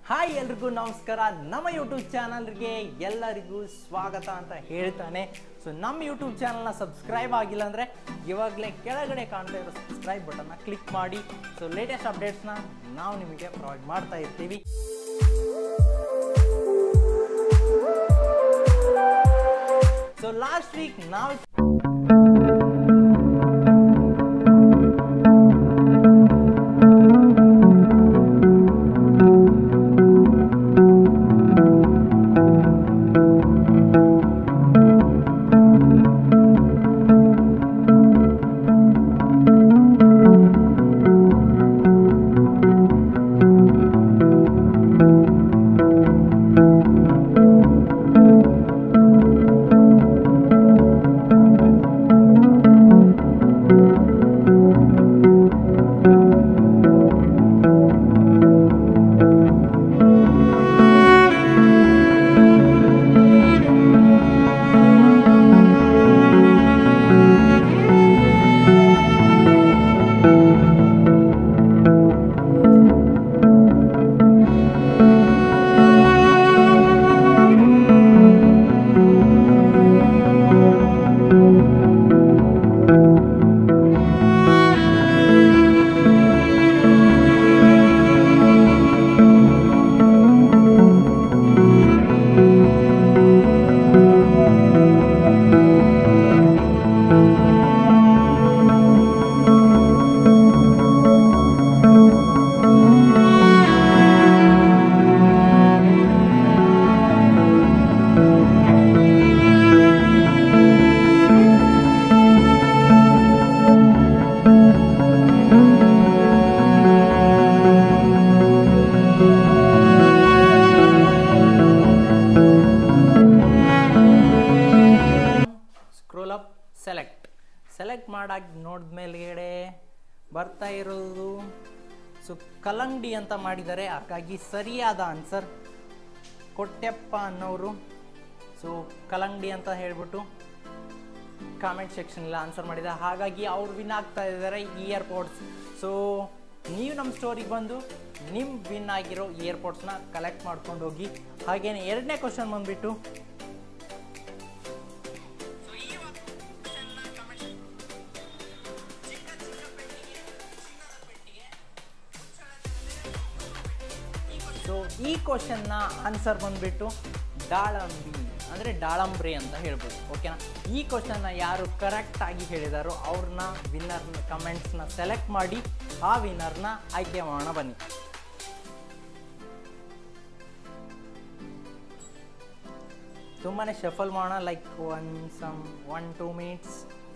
Hi ಎಲ್ರಿಗೂ ನಮಸ್ಕಾರ ನಮ್ಮ ಯೂಟ್ಯೂಬ್ ಚಾನಲ್ಗೆ ಎಲ್ಲರಿಗೂ ಸ್ವಾಗತ ಅಂತ ಹೇಳ್ತಾನೆ ಸೊ ನಮ್ಮ ಯೂಟ್ಯೂಬ್ ಚಾನಲ್ನ ಸಬ್ಸ್ಕ್ರೈಬ್ ಆಗಿಲ್ಲ ಅಂದರೆ ಇವಾಗಲೇ ಕೆಳಗಡೆ ಕಾಣ್ತಾ ಇರೋ ಸಬ್ಸ್ಕ್ರೈಬ್ ಬಟನ್ನ ಕ್ಲಿಕ್ ಮಾಡಿ ಸೊ ಲೇಟೆಸ್ಟ್ ಅಪ್ಡೇಟ್ಸ್ನ ನಾವು ನಿಮಗೆ ಪ್ರೊವೈಡ್ ಮಾಡ್ತಾ ಇರ್ತೀವಿ ಸೊ ಲಾಸ್ಟ್ ವೀಕ್ ನಾವು ಸ್ಕ್ರೋಲ್ ಅಪ್ ಸೆಲೆಕ್ಟ್ ಸೆಲೆಕ್ಟ್ ಮಾಡಾಗಿ ನೋಡಿದ್ಮೇಲೆ ಬರ್ತಾ ಇರೋದು ಸೊ ಕಲ್ಲಂಗಡಿ ಅಂತ ಮಾಡಿದ್ದಾರೆ ಹಾಗಾಗಿ ಸರಿಯಾದ ಆನ್ಸರ್ ಕೊಟ್ಟೆಪ್ಪ ಅನ್ನೋರು ಸೊ ಕಲ್ಲಂಗಡಿ ಅಂತ ಹೇಳ್ಬಿಟ್ಟು ಕಾಮೆಂಟ್ ಸೆಕ್ಷನಲ್ಲಿ ಆನ್ಸರ್ ಮಾಡಿದ್ದಾರೆ ಹಾಗಾಗಿ ಅವ್ರು ವಿನ್ ಆಗ್ತಾ ಇದ್ದಾರೆ ಇಯರ್ಪೋರ್ಟ್ಸ್ ಸೊ ನೀವು ನಮ್ಮ ಸ್ಟೋರಿಗೆ ಬಂದು ನಿಮ್ಮ ವಿನ್ ಆಗಿರೋ ಇಯರ್ಪೋರ್ಟ್ಸ್ನ ಕಲೆಕ್ಟ್ ಮಾಡ್ಕೊಂಡು ಹೋಗಿ ಹಾಗೇನೆ ಎರಡನೇ ಕ್ವಶನ್ ಬಂದ್ಬಿಟ್ಟು ಸೊ ಈ ಕ್ವಶನ್ನ ಆನ್ಸರ್ ಬಂದ್ಬಿಟ್ಟು ದಾಳಂಬಿ ಅಂದರೆ ದಾಳಂಬ್ರಿ ಅಂತ ಹೇಳ್ಬೋದು ಓಕೆನಾ ಈ ಕ್ವಶನ್ನ ಯಾರು ಕರೆಕ್ಟಾಗಿ ಹೇಳಿದಾರೋ ಅವ್ರನ್ನ ವಿನ್ನರ್ನ ಕಮೆಂಟ್ಸ್ನ ಸೆಲೆಕ್ಟ್ ಮಾಡಿ ಆ ವಿನ್ನರ್ನ ಆಯ್ಕೆ ಮಾಡೋಣ ಬನ್ನಿ ತುಂಬಾ ಶಫಲ್ ಮಾಡೋಣ like one some one two minutes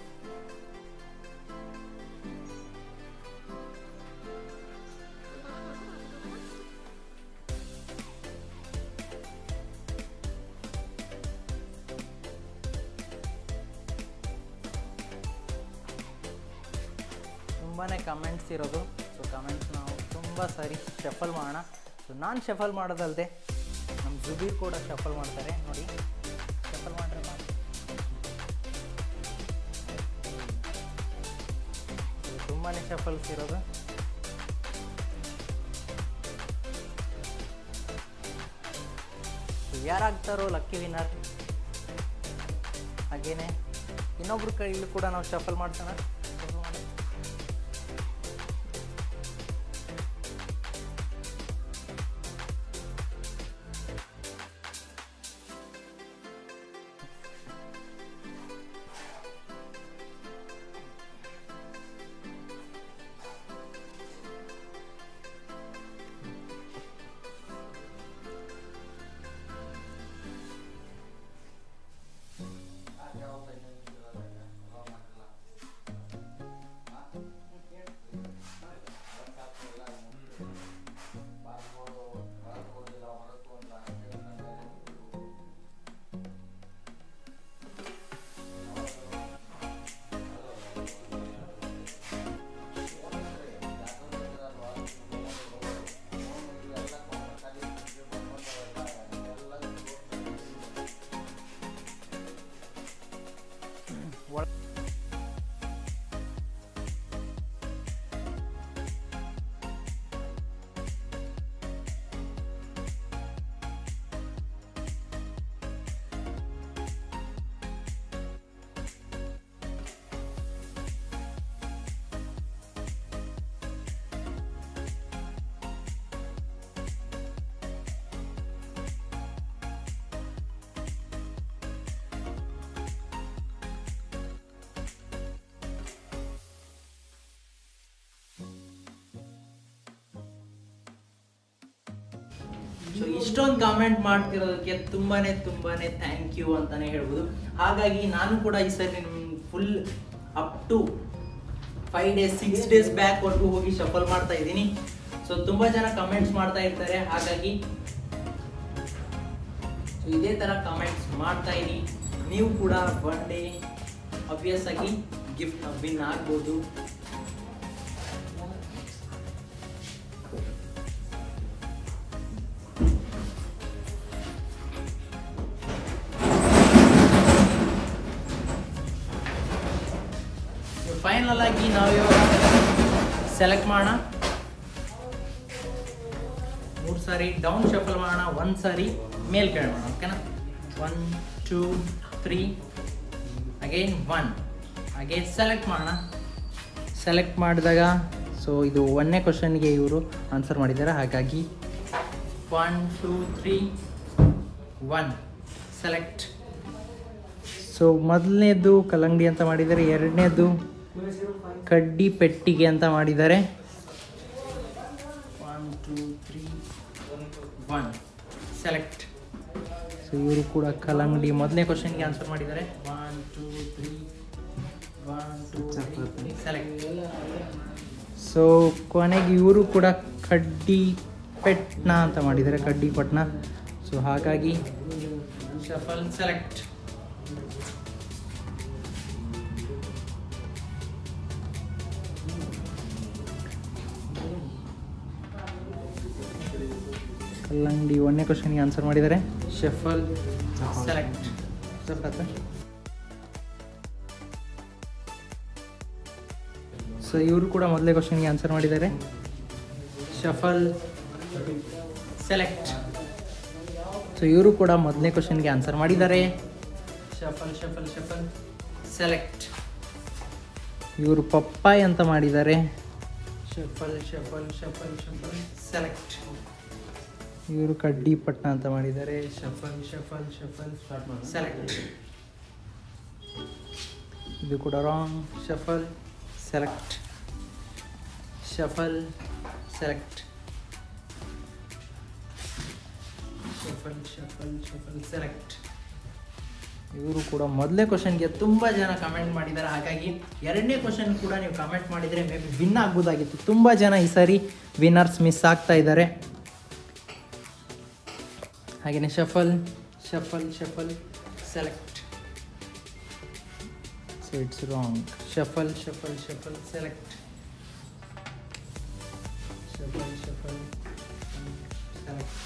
ತುಂಬಾ ಕಮೆಂಟ್ಸ್ ಇರೋದು ಸೊ ಕಮೆಂಟ್ಸ್ ನಾವು ತುಂಬ ಸರಿ ಶಫಲ್ ಮಾಡೋಣ ಸೊ ನಾನು ಶಫಲ್ ಮಾಡೋದಲ್ಲದೆ ನಮ್ಮ ಜುಬೀರ್ ಕೂಡ ಶಫಲ್ ಮಾಡ್ತಾರೆ ನೋಡಿ ಶಫಲ್ ಮಾಡ್ರೆ ತುಂಬಾ ಶಫಲ್ಸ್ ಇರೋದು ಸೊ ಯಾರಾಗ್ತಾರೋ ಲಕ್ಕಿ ವಿನ್ನರ್ ಹಾಗೇನೆ ಇನ್ನೊಬ್ರ ಕೈಲೂ ಕೂಡ ನಾವು ಶಫಲ್ ಮಾಡ್ಸೋಣ shuffle ಮಾಡೋಣ. ಸೊ ಇಷ್ಟೊಂದು ಕಾಮೆಂಟ್ ಮಾಡ್ತಿರೋದಕ್ಕೆ ತುಂಬಾನೇ ತುಂಬಾನೇ ಥ್ಯಾಂಕ್ ಯು ಅಂತಾನೆ ಹೇಳ್ಬೋದು ಹಾಗಾಗಿ ನಾನು ಕೂಡ ಈ ಸರಿ full up to five days six days back ವರ್ಗು ಹೋಗಿ ಶಫಲ್ ಮಾಡ್ತಾ ಇದ್ದೀನಿ ಸೊ ತುಂಬಾ ಜನ ಕಮೆಂಟ್ಸ್ ಮಾಡ್ತಾ ಇರ್ತಾರೆ ಹಾಗಾಗಿ ಸೊ ಇದೇ ತರ ಕಮೆಂಟ್ಸ್ ಮಾಡ್ತಾ ಇರಿ ನೀವು ಕೂಡ ಒನ್ ಡೇ ಅಬ್ವಿಯಸ್ ಆಗಿ ಗಿಫ್ಟ್ ವಿನ್ ಆಗ್ಬೋದು ಫೈನಲ್ ಆಗಿ ನಾವು ಇವಾಗ ಸೆಲೆಕ್ಟ್ ಮಾಡೋಣ ಮೂರು ಸಾರಿ ಡೌನ್ ಶಫಲ್ ಮಾಡೋಣ ಒಂದು ಸಾರಿ ಮೇಲ್ ಕೆಳ ಮಾಡೋಣ ಓಕೆನಾ one two three again one again select ಮಾಡೋಣ ಸೆಲೆಕ್ಟ್ ಮಾಡಿದಾಗ ಸೊ ಇದು ಒಂದನೇ ಕ್ವಶನ್ಗೆ ಇವರು ಆನ್ಸರ್ ಮಾಡಿದ್ದಾರೆ ಹಾಗಾಗಿ one two three one select so ಮೊದಲನೇದು ಕಲ್ಲಂಗಡಿ ಅಂತ ಮಾಡಿದ್ದಾರೆ ಎರಡನೇದು ಕಡ್ಡಿ ಪೆಟ್ಟಿಗೆ ಅಂತ ಮಾಡಿದ್ದಾರೆ one two three one select so ಇವರು ಕೂಡ ಕಲ್ಲಂಗಡಿ ಮೊದಲನೇ ಕ್ವಶನ್ಗೆ ಆನ್ಸರ್ ಮಾಡಿದ್ದಾರೆ one two three one two select so ಕೊನೆಗೆ ಇವರು ಕೂಡ ಕಡ್ಡಿ ಪೆಟ್ನ ಅಂತ ಮಾಡಿದ್ದಾರೆ ಕಡ್ಡಿ ಪಟ್ನ ಸೊ ಹಾಗಾಗಿ ಶಫಲ್ ಸೆಲೆಕ್ಟ್ ಕಲ್ಲಂಗಡಿ ಒಂದನೇ ಕ್ವಶನ್ಗೆ ಆನ್ಸರ್ ಮಾಡಿದ್ದಾರೆ ಶಫಲ್ ಸೆಲೆಕ್ಟ್ ಸೊ ಇವರು ಕೂಡ ಮೊದಲೇ ಕ್ವಶನ್ಗೆ ಆನ್ಸರ್ ಮಾಡಿದ್ದಾರೆ ಶಫಲ್ ಸೆಲೆಕ್ಟ್ ಸೊ ಇವರು ಕೂಡ ಮೊದಲನೇ ಕ್ವಶನ್ಗೆ ಆನ್ಸರ್ ಮಾಡಿದ್ದಾರೆ ಶಫಲ್ ಶಫಲ್ ಶಫಲ್ ಸೆಲೆಕ್ಟ್ ಇವರು ಪಪ್ಪಾಯ್ ಅಂತ ಮಾಡಿದ್ದಾರೆ shuffle shuffle shuffle shuffle select ಇವರು ಕಡ್ಡಿ ಪಟ್ನ ಅಂತ ಮಾಡಿದ್ದಾರೆ ಶಫಲ್ ಶಫಲ್ ಶಫಲ್ ಸೆಲೆಕ್ಟ್ ಇದು ಕೂಡ wrong shuffle select shuffle select shuffle shuffle shuffle select ಇವರು ಕೂಡ ಮೊದಲನೇ ಕ್ವಶನ್ಗೆ ತುಂಬ ಜನ ಕಮೆಂಟ್ ಮಾಡಿದ್ದಾರೆ ಹಾಗಾಗಿ ಎರಡನೇ ಕ್ವಶನ್ ಕೂಡ ನೀವು ಕಮೆಂಟ್ ಮಾಡಿದರೆ ಮೇ ಬಿ ವಿನ್ ಆಗ್ಬೋದಾಗಿತ್ತು ತುಂಬ ಜನ ಈ ಸಾರಿ ವಿನ್ನರ್ಸ್ ಮಿಸ್ ಆಗ್ತಾ ಇದ್ದಾರೆ ಹಾಗೆಯೇ shuffle shuffle shuffle select so it's wrong shuffle shuffle shuffle select shuffle shuffle select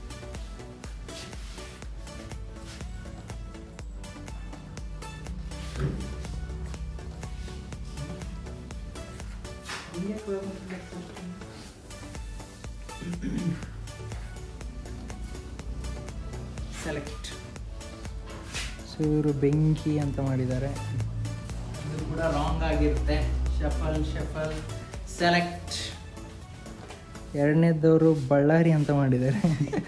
select so ಇವರು ಬೆಂಕಿ ಅಂತ ಮಾಡಿದ್ದಾರೆ ಇದು ಕೂಡ ರಾಂಗ್ ಆಗಿರುತ್ತೆ ಶಫಲ್ ಶಫಲ್ ಸೆಲೆಕ್ಟ್ ಎರಡನೇದವರು ಬಳ್ಳಾರಿ ಅಂತ ಮಾಡಿದ್ದಾರೆ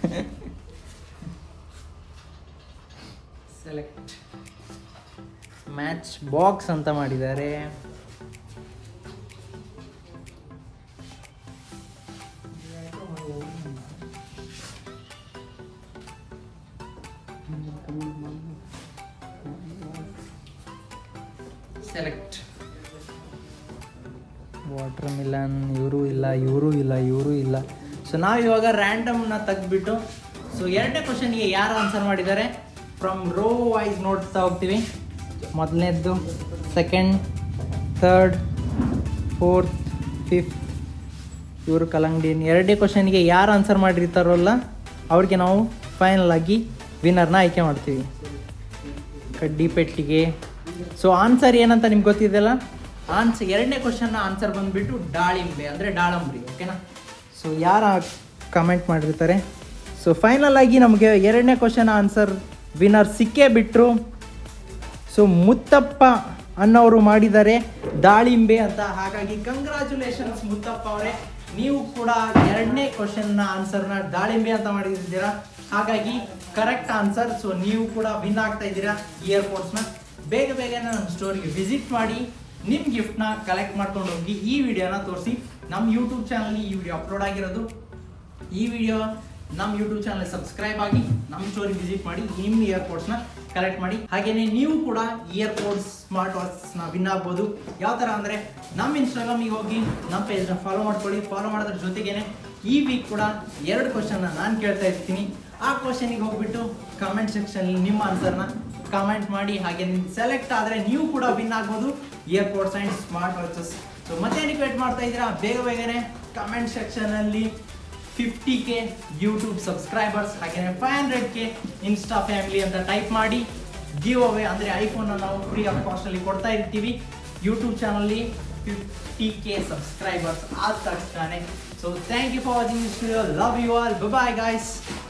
ಸೆಲೆಕ್ಟ್ ಮ್ಯಾಚ್ ಬಾಕ್ಸ್ ಅಂತ ಮಾಡಿದ್ದಾರೆ ಸೆಲೆಕ್ಟ್ ವಾಟರ್ ಮಿಲನ್ ಇವರು ಇಲ್ಲ ಇವರು ಇಲ್ಲ ಇವರು ಇಲ್ಲ ಸೊ ನಾವು ಇವಾಗ ರ್ಯಾಂಡಮ್ನ ತೆಗೆದ್ಬಿಟ್ಟು ಸೊ ಎರಡನೇ ಕ್ವಶನ್ಗೆ ಯಾರು ಆನ್ಸರ್ ಮಾಡಿದ್ದಾರೆ ಫ್ರಮ್ ರೋ ವೈಸ್ ನೋಡ್ತಾ ಹೋಗ್ತೀವಿ ಮೊದಲನೇದ್ದು ಸೆಕೆಂಡ್ ಥರ್ಡ್ ಫೋರ್ತ್ ಫಿಫ್ತ್ ಇವರು ಕಲ್ಲಂಗಡಿ ಎರಡನೇ ಕ್ವಶನ್ಗೆ ಯಾರು ಆನ್ಸರ್ ಮಾಡಿರ್ತಾರಲ್ಲ ಅವ್ರಿಗೆ ನಾವು ಫೈನಲ್ ಆಗಿ ವಿನ್ನರ್ನ ಆಯ್ಕೆ ಮಾಡ್ತೀವಿ ಕಡ್ಡಿ ಪೆಟ್ಟಿಗೆ ಸೊ ಆನ್ಸರ್ ಏನಂತ ನಿಮ್ಗೆ ಗೊತ್ತಿದೆಯಲ್ಲ ಆನ್ಸರ್ ಎರಡನೇ ಕ್ವಶನ್ನ ಆನ್ಸರ್ ಬಂದುಬಿಟ್ಟು ದಾಳಿಂಬೆ ಅಂದರೆ ದಾಳಂಬ್ರಿ ಓಕೆನಾ ಸೊ ಯಾರು ಕಮೆಂಟ್ ಮಾಡಿರ್ತಾರೆ ಸೊ ಫೈನಲ್ ಆಗಿ ನಮಗೆ ಎರಡನೇ ಕ್ವಶನ್ ಆನ್ಸರ್ ವಿನ್ನರ್ ಸಿಕ್ಕೇ ಬಿಟ್ಟರು ಸೊ ಮುತ್ತಪ್ಪ ಅನ್ನೋರು ಮಾಡಿದ್ದಾರೆ ದಾಳಿಂಬೆ ಅಂತ ಹಾಗಾಗಿ ಕಂಗ್ರ್ಯಾಚುಲೇಷನ್ಸ್ ಮುತ್ತಪ್ಪ ಅವರೇ ನೀವು ಕೂಡ ಎರಡನೇ ಕ್ವಶನ್ನ ಆನ್ಸರ್ನ ದಾಳಿಂಬೆ ಅಂತ ಮಾಡಿದ್ದೀರಾ ಹಾಗಾಗಿ ಕರೆಕ್ಟ್ ಆನ್ಸರ್ ಸೊ ನೀವು ಕೂಡ ವಿನ್ ಆಗ್ತಾ ಇದ್ದೀರಾ ಇಯರ್ಫೋನ್ಸ್ನ ಬೇಗ ಬೇಗನೆ ನಮ್ಮ ಸ್ಟೋರಿಗೆ ವಿಸಿಟ್ ಮಾಡಿ ನಿಮ್ಮ ಗಿಫ್ಟ್ನ ಕಲೆಕ್ಟ್ ಮಾಡ್ಕೊಂಡು ಹೋಗಿ ಈ ವಿಡಿಯೋನ ತೋರಿಸಿ ನಮ್ಮ ಯೂಟ್ಯೂಬ್ ಚಾನಲ್ಗೆ ಈ ವಿಡಿಯೋ ಅಪ್ಲೋಡ್ ಆಗಿರೋದು ಈ ವಿಡಿಯೋ ನಮ್ಮ ಯೂಟ್ಯೂಬ್ ಚಾನಲ್ ಸಬ್ಸ್ಕ್ರೈಬ್ ಆಗಿ ನಮ್ಮ ಸ್ಟೋರಿ ವಿಸಿಟ್ ಮಾಡಿ ನಿಮ್ಮ ಇಯರ್ಪೋರ್ಟ್ಸ್ನ ಕಲೆಕ್ಟ್ ಮಾಡಿ ಹಾಗೇನೆ ನೀವು ಕೂಡ ಇಯರ್ಪೋರ್ಟ್ಸ್ ಸ್ಮಾರ್ಟ್ ವಾಚ್ಸ್ನ ವಿನ್ ಆಗ್ಬೋದು ಯಾವ ಥರ ಅಂದರೆ ನಮ್ಮ ಇನ್ಸ್ಟಾಗ್ರಾಮಿಗೆ ಹೋಗಿ ನಮ್ಮ ಪೇಜ್ನ ಫಾಲೋ ಮಾಡ್ಕೊಳ್ಳಿ ಫಾಲೋ ಮಾಡೋದ್ರ ಜೊತೆಗೇನೆ ಈ ವೀಕ್ ಕೂಡ ಎರಡು ಕ್ವಶನ್ನ ನಾನು ಕೇಳ್ತಾ ಇರ್ತೀನಿ ಆ ಕ್ವಶನಿಗೆ ಹೋಗ್ಬಿಟ್ಟು ಕಮೆಂಟ್ ಸೆಕ್ಷನಲ್ಲಿ ನಿಮ್ಮ ಆನ್ಸರ್ನ ಕಮೆಂಟ್ ಮಾಡಿ ಹಾಗೆ ಸೆಲೆಕ್ಟ್ ಆದರೆ ನೀವು ಕೂಡ ವಿನ್ ಆಗ್ಬೋದು earpods and smart watches so ಮತ್ತೇನಕ್ಕೆ ವೇಟ್ ಮಾಡ್ತಾ ಇದ್ದೀರಾ ಬೇಗ ಬೇಗನೆ ಕಮೆಂಟ್ ಸೆಕ್ಷನಲ್ಲಿ ಫಿಫ್ಟಿ ಕೆ ಯೂಟ್ಯೂಬ್ ಸಬ್ಸ್ಕ್ರೈಬರ್ಸ್ ಹಾಗೆಯೇ five hundred K insta family ಅಂತ ಟೈಪ್ ಮಾಡಿ ಗಿವ್ ಅವೇ ಅಂದರೆ ಐಫೋನ್ನ ನಾವು ಫ್ರೀ ಆಫ್ ಕಾಸ್ಟಲ್ಲಿ ಕೊಡ್ತಾ ಇರ್ತೀವಿ ಯೂಟ್ಯೂಬ್ ಚಾನಲ್ಲಿ ಫಿಫ್ಟಿ ಕೆ ಸಬ್ಸ್ಕ್ರೈಬರ್ಸ್ ಆದ ತಕ್ಷಣ so thank you for watching this video love you all bye guys